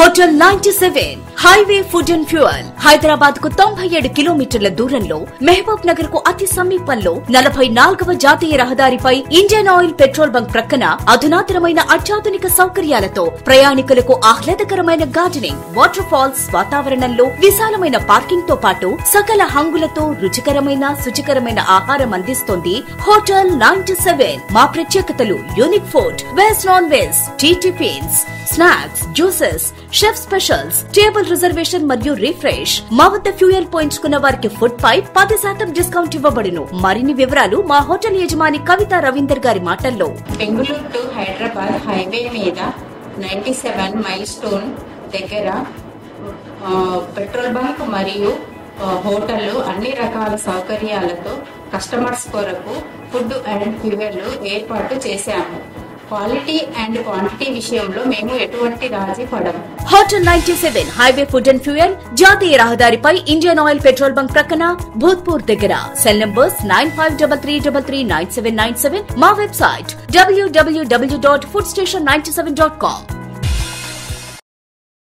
hotel ninety seven highway food and fuel Hyderabad కు తొంభై ఏడు కిలోమీటర్ల దూరంలో మహబూబ్ నగర్ కు అతి సమీపంలో నలభై నాలుగవ జాతీయ రహదారిపై ఇండియన్ ఆయిల్ పెట్రోల్ బంక్ ప్రక్కన అధునాతనమైన అత్యాధునిక సౌకర్యాలతో ప్రయాణికులకు ఆహ్లాదకరమైన గార్డెనింగ్ వాటర్ ఫాల్స్ వాతావరణంలో విశాలమైన పార్కింగ్ తో పాటు సకల హంగులతో రుచికరమైన శుచికరమైన ఆహారం అందిస్తోంది హోటల్ నైన్టీ సెవెన్ మా ప్రత్యేకతలు unique food veg non veg tea tiffins snacks juices chef specials table reservation మరియు రిఫ్రెష్ మా వద్ద ఫ్యూయల్ పోయించుకున్న వారికి ఫుడ్ పై పది శాతం డిస్కౌంట్ ఇవ్వబడును మరిన్ని వివరాలు మా హోటల్ యజమాని కవిత రవీందర్ గారి మాటల్లో బెంగళూరు టు హైదరాబాద్ హైవే మీద నైంటీ సెవెన్ మైల్ స్టోన్ దగ్గర ఆ, పెట్రోల్ బంక్ మరియు ఆ, హోటళ్ళు అన్ని రకాల సౌకర్యాలతో కస్టమర్స్ కొరకు ఫుడ్ అండ్ ఫ్యూయల్ ఏర్పాటు చేశాము క్వాలిటీ అండ్ క్వాంటిటీ విషయంలో మేము ఎటువంటి రాజీ పడము hotel ninety seven highway food and fuel జాతీయ రహదారిపై ఇండియన్ ఆయిల్ పెట్రోల్ బంక్ ప్రక్కన భూత్పూర్ దగ్గర cell numbers nine five double three double three nine seven nine seven మా website WWW dot food station ninety seven dot com